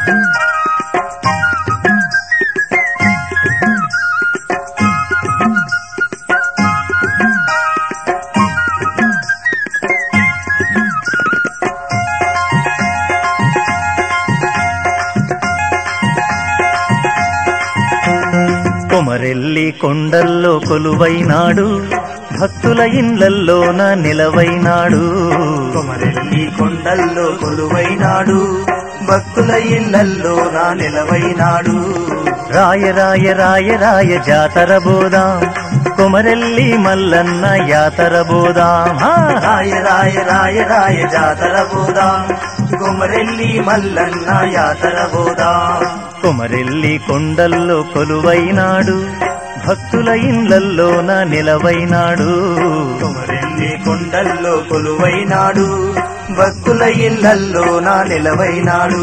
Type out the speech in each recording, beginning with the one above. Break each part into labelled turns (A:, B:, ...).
A: కొమరెల్లి కొండల్లో కొలువైనాడు భక్తుల ఇండ్లల్లోన నిలవైనాడు
B: కొమరెల్లి కొండల్లో కొలువైనాడు భక్తుల ఇళ్లల్లో నా నిలవైనాడు
A: రాయ రాయ రాయ రాయ జాతర బోదాం కొమరెల్లి మల్లన్న యాతర బోదాం హా!
B: రాయ రాయ రాయ రాయ జాతర పోదాం కొమరెల్లి మల్లన్న యాతర పోదాం
A: కొమరెల్లి కొండల్లో కొలువైనాడు భక్తుల ఇండ్లల్లోన నిలవైనాడు
B: కొమరెల్లి కొండల్లో కొలువైనాడు భక్తుల ఇళ్లల్లో నా నిలవైనాడు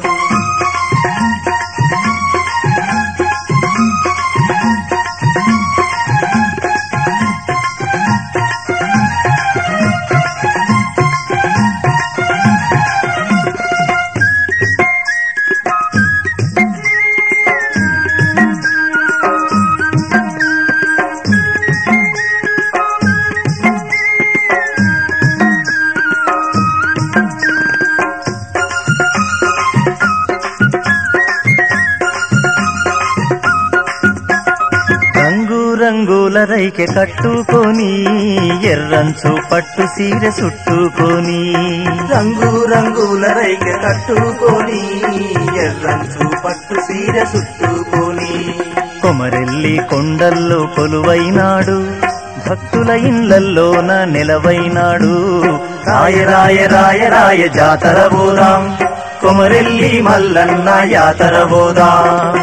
A: రంగు రంగుల రైకె కట్టుకొని ఎర్రంచు పట్టు సీర చుట్టుకొని
B: రంగు రంగుల రైక కట్టుకొని ఎర్రంచు పట్టు సీర చుట్టుకొని
A: కొమరెల్లి కొండల్లో కొలువైనాడు భక్తుల ఇండ్లల్లోన నిలవైనాడు
B: రాయ రాయ రాయ రాయ జాతర పోదాం కొమరెల్లి మల్లన్న యాతర పోదాం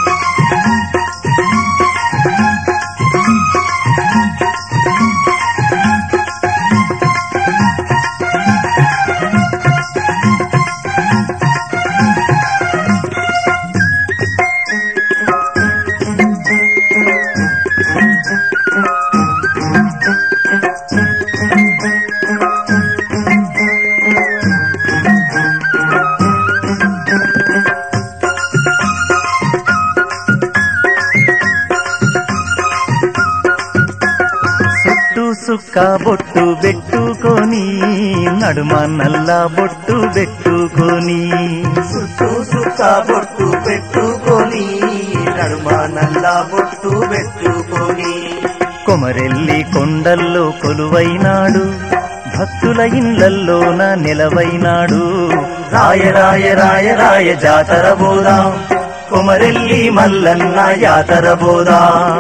A: చుట్టూ సుక్క బొట్టు పెట్టుకొని నడుమ నల్ల బొట్టు పెట్టుకొని
B: చుట్టూ సుక్క బొట్టు పెట్టుకొని నడుమ నల్ల బొట్టు పెట్టుకొని
A: కొమరెల్లి కొండల్లో కొలువైనాడు భక్తుల ఇండ్లల్లోన నిలవైనాడు
B: రాయ రాయ రాయ రాయ జాతర పోదాం కొమరెల్లి మల్లన్న యాతర పోదాం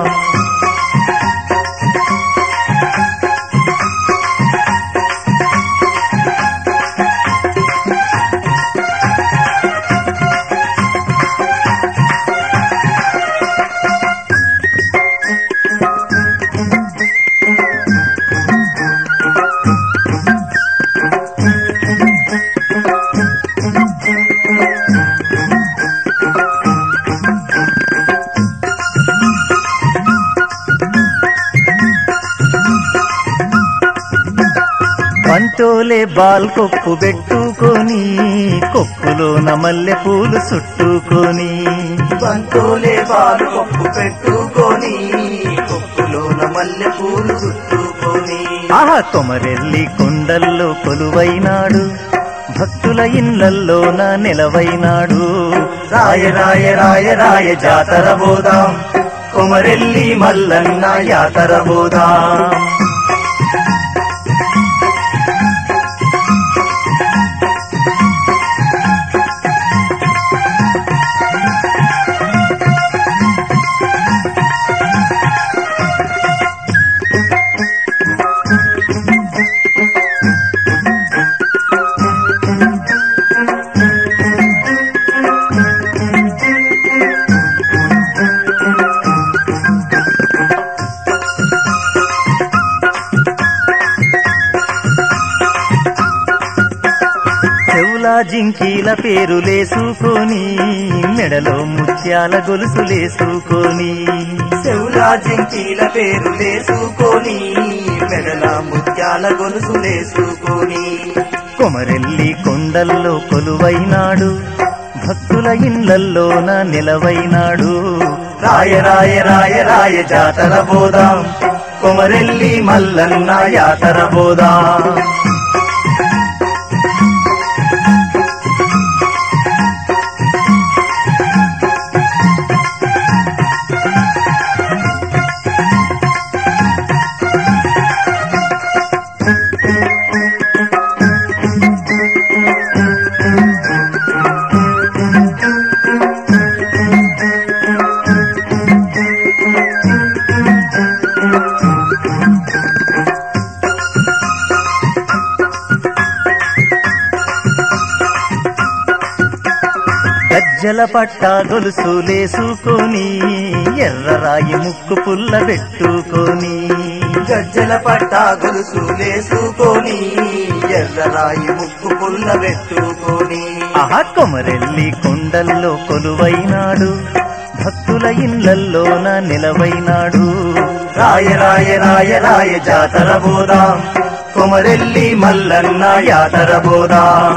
A: పంటోలే బాల్ కొప్పు పెట్టుకొని కొప్పులోన మల్లె పూలు చుట్టుకొని
B: బంతోలే పాలు కొప్పు పెట్టుకొని కొప్పులోన మల్లె పూలు చుట్టుకొని
A: ఆహా కొమరెల్లి కొండల్లో కొలువైనాడు భక్తుల ఇండ్లల్లోన నిలవైనాడు
B: రాయ రాయ రాయ రాయ జాతర పోదాం కొమరెల్లి మల్లన్న యాతర పోదాం
A: చెవులా జింకీల పేరులేసుకొని మెడలో ముత్యాల గొలుసులేసుకొని
B: చెవులా జింకీల పేరు లేసుకొని మెడల ముత్యాల గొలుసు లేసుకొని
A: కొమరెల్లి కొండల్లో కొలువైనాడు భక్తుల ఇళ్లల్లోన నిలవైనాడు
B: రాయ రాయ రాయ రాయ జాతర బోదాం కొమరెల్లి మల్లన్న యాతర బోదాం
A: గజ్జల పట్ట గొలుసులేసుకొని ఎర్రరాయి ముక్కు పుల్ల పెట్టుకొని
B: గజ్జల పట్ట గొలుసు లేసుకొని ఎర్రరాయి ముక్కు పుల్ల పెట్టుకొని
A: ఆహా కొమరెల్లి కొండల్లో కొలువైనాడు భక్తుల ఇళ్లల్లోన నిలవైనాడు
B: రాయ రాయ రాయ రాయ జాతర బోదాం కొమరెల్లి మల్లన్న యాతర బోదాం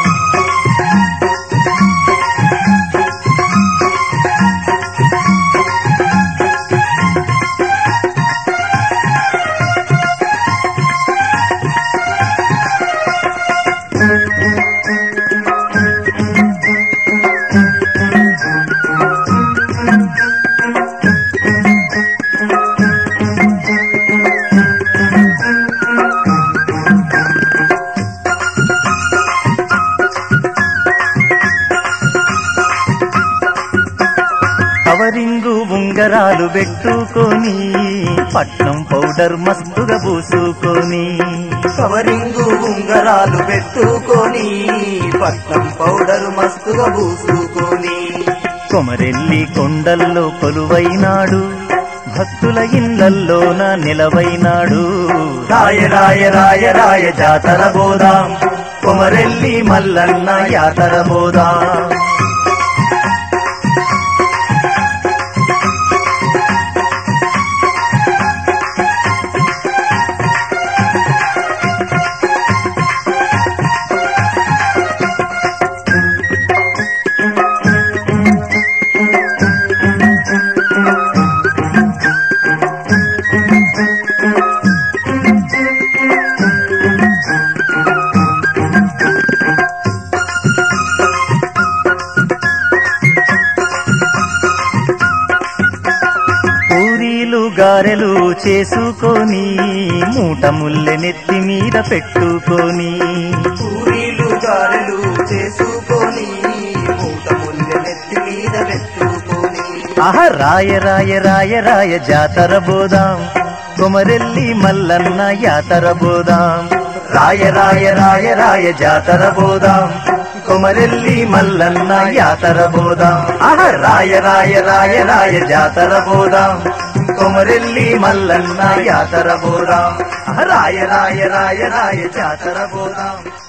A: కవరింగు ఉంగరాలు పెట్టుకొని పట్నం పౌడర్ మస్తుగా పూసుకొని
B: కవరింగు ఉంగరాలు పెట్టుకొని పట్నం పౌడర్ మస్తుగా పూసుకొని
A: కొమరెల్లి కొండల్లో కొలువైనాడు భక్తుల ఇళ్లల్లోన నిలవైనాడు
B: రాయ రాయ రాయ రాయ జాతర బోదాం కొమరెల్లి మల్లన్న యాతర బోదాం
A: పూరీలు గారెలు చేసుకొని మూట ముల్లె నెత్తి మీద పెట్టుకొని
B: పూరీలు గారెలు చేసుకొని మూట ముల్లె నెత్తి మీద పెట్టుకొని
A: ఆహ రాయ రాయ రాయ రాయ జాతర బోదాం కొమరెల్లి మల్లన్న యాతర బోదాం
B: రాయ రాయ రాయ రాయ జాతర బోదాం కొమరెల్లి మల్లన్న యాతర బోదాం ఆహ రాయ రాయ రాయ రాయ జాతర బోదాం కొమరెల్లి మల్లన్న యాతర బోదాం ఆహ రాయ రాయ రాయ రాయ జాతర బోదాం